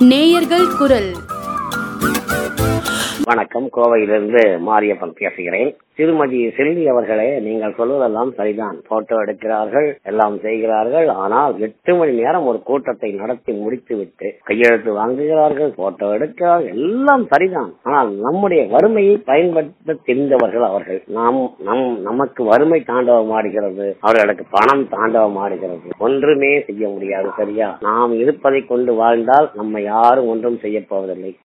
நேயர்கள் குரல் வணக்கம் கோவையிலிருந்து மாரியப்பன் பேசுகிறேன் திருமதி செல்வி அவர்களே நீங்கள் சொல்வதெல்லாம் சரிதான் போட்டோ எடுக்கிறார்கள் எல்லாம் செய்கிறார்கள் ஆனால் எட்டு மணி நேரம் ஒரு கூட்டத்தை நடத்தி முடித்துவிட்டு கையெழுத்து வாங்குகிறார்கள் போட்டோ எடுக்கிறார்கள் எல்லாம் சரிதான் ஆனால் நம்முடைய வறுமையை பயன்படுத்த தெரிந்தவர்கள் அவர்கள் நாம் நம் நமக்கு வறுமை தாண்டவம் ஆடுகிறது அவர்களுக்கு பணம் தாண்டவம் ஆடுகிறது ஒன்றுமே செய்ய முடியாது சரியா நாம் இருப்பதை கொண்டு வாழ்ந்தால் நம்ம யாரும் ஒன்றும் செய்ய போவதில்லை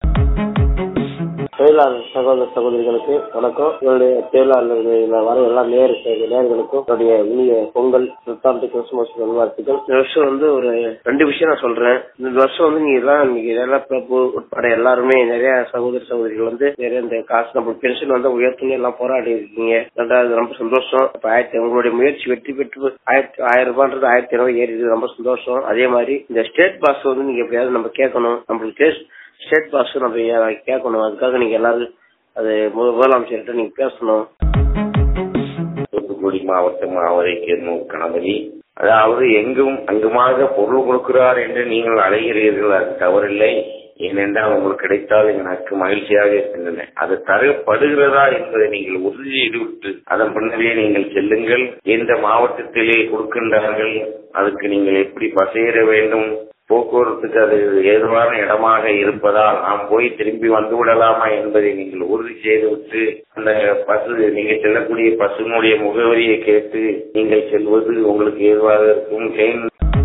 தொழிலாளர் சகோதர சகோதரிகளுக்கு வணக்கம் என்னுடைய தொழிலாளர்கள் வர எல்லா நேர் நேர்களுக்கும் என்னுடைய இனிய பொங்கல் புத்தாண்டு கிறிஸ்துமஸ் நல்வாழ்த்துக்கள் இந்த வருஷம் வந்து ஒரு ரெண்டு விஷயம் நான் சொல்றேன் இந்த வருஷம் வந்து நீங்க எல்லாம் நீங்க இதெல்லாம் பிரபு உட்பட எல்லாருமே நிறைய சகோதர சகோதரிகள் வந்து நிறைய இந்த காசு நம்ம பென்ஷன் வந்து உயர்த்தணும் எல்லாம் போராடி இருக்கீங்க ரெண்டாவது ரொம்ப சந்தோஷம் இப்ப ஆயிரத்தி உங்களுடைய முயற்சி வெற்றி பெற்று ஆயிரத்தி ஆயிரம் ரூபான்றது ஆயிரத்தி ஐநூறு ஏறி இருக்கு. ரொம்ப சந்தோஷம் அதே மாதிரி இந்த ஸ்டேட் பாஸ் வந்து நீங்க எப்படியாவது நம்ம கேட்கணும் நம்மளுக்கு ஸ்டேட் பாஸ் நம்ம ஏ- கேட்கணும் அதுக்காக நீங்க எல்லாரும் அது மு- முதலமைச்சர்கிட்ட நீங்க பேசணும் தூத்துக்குடி மாவட்டம் ஆவரைக்கு கணபதி அதாவது எங்கும் அங்குமாக பொருள் கொடுக்கிறார் என்று நீங்கள் அலைகிறீர்கள் அது தவறில்லை ஏனென்றால் உங்களுக்கு கிடைத்தால் எனக்கு மகிழ்ச்சியாக இருக்கின்றன அது தரப்படுகிறதா என்பதை நீங்கள் உறுதி செய்துவிட்டு அதன் பின்னரே நீங்கள் செல்லுங்கள் எந்த மாவட்டத்திலே கொடுக்கின்றார்கள் அதுக்கு நீங்கள் எப்படி பசையிட வேண்டும் போக்குவரத்துக்கு அது ஏதுவான இடமாக இருப்பதால் நாம் போய் திரும்பி வந்து விடலாமா என்பதை நீங்கள் உறுதி செய்துவிட்டு அந்த பசு நீங்க செல்லக்கூடிய பசுனுடைய முகவரியை கேட்டு நீங்கள் செல்வது உங்களுக்கு ஏதுவாக இருக்கும் ட்ரெயின்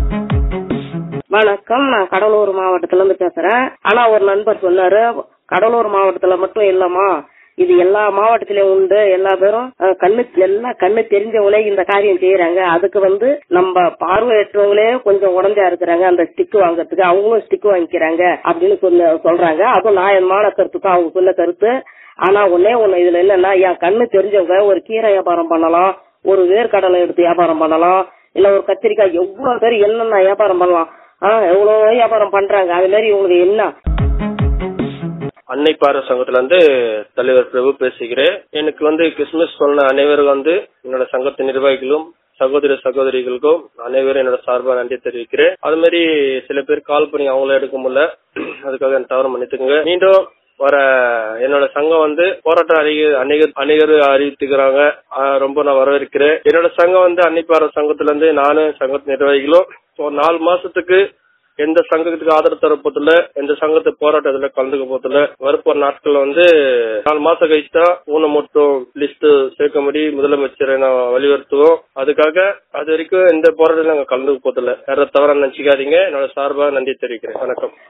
வணக்கம் நான் கடலூர் மாவட்டத்துல இருந்து பேசுறேன் ஆனா ஒரு நண்பர் சொன்னாரு கடலூர் மாவட்டத்துல மட்டும் இல்லம்மா இது எல்லா மாவட்டத்திலயும் உண்டு எல்லா பேரும் அஹ், கண்ணு எல்லா கண்ணு தெரிஞ்சவங்களே இந்த காரியம் செய்யறாங்க அதுக்கு வந்து நம்ம பார்வையற்றவங்களே கொஞ்சம் உடஞ்சா இருக்கிறாங்க அந்த ஸ்டிக் வாங்குறதுக்கு அவங்களும் ஸ்டிக் வாங்கிக்கிறாங்க அப்படின்னு சொல்ல சொல்றாங்க அதுவும் நியாயமான கருத்து தான் அவங்க சொல்ல கருத்து ஆனா ஒன்னே ஒண்ணு இதுல என்னன்னா என் கண்ணு தெரிஞ்சவங்க ஒரு கீரை வியாபாரம் பண்ணலாம் ஒரு வேர்க்கடலை எடுத்து வியாபாரம் பண்ணலாம் இல்ல ஒரு கத்திரிக்காய் எவ்வளவு பேர் என்னென்ன வியாபாரம் பண்ணலாம் ஆஹ் எவ்வளவு வியாபாரம் பண்றாங்க அது மாதிரி இவங்களுக்கு என்ன அன்னை பார சங்கத்துல இருந்து தலைவர் பிரபு பேசுகிறேன் எனக்கு வந்து கிறிஸ்துமஸ் சொன்ன அனைவரும் வந்து என்னோட சங்கத்து நிர்வாகிகளும் சகோதர சகோதரிகளுக்கும் அனைவரும் என்னோட சார்பா நன்றி தெரிவிக்கிறேன் அது மாதிரி சில பேர் கால் பண்ணி அவங்கள எடுக்க முடியல அதுக்காக என் தவறு மன்னித்துக்கோங்க மீண்டும் வர என்னோட சங்கம் வந்து போராட்டம் அறிக அநேகர் அநேகர் அறிவித்துக்கிறாங்க ஆஹ் ரொம்ப நான் வரவேற்கிறேன் என்னோட சங்கம் வந்து அன்னைப்பார சங்கத்துல இருந்து நானும் சங்கத்து நிர்வாகிகளும் ஒரு நாலு மாசத்துக்கு எந்த சங்கத்துக்கு ஆதரவு தரப்போதில்ல எந்த சங்கத்து போராட்டத்துல கலந்துக்க போதில்ல வரப்போற நாட்கள்ல வந்து நாலு மாசம் கழிச்சு தான் ஊனமுட்டும் லிஸ்ட் சேர்க்கும்படி முதலமைச்சரை நான் வலியுறுத்துவோம் அதுக்காக அது வரைக்கும் எந்த போராட்டத்திலும் நாங்க கலந்துக்க போதில்ல வேற தவறா நினைச்சுக்காதீங்க என்னோட சார்பா நன்றி தெரிவிக்கிறேன் வணக்கம்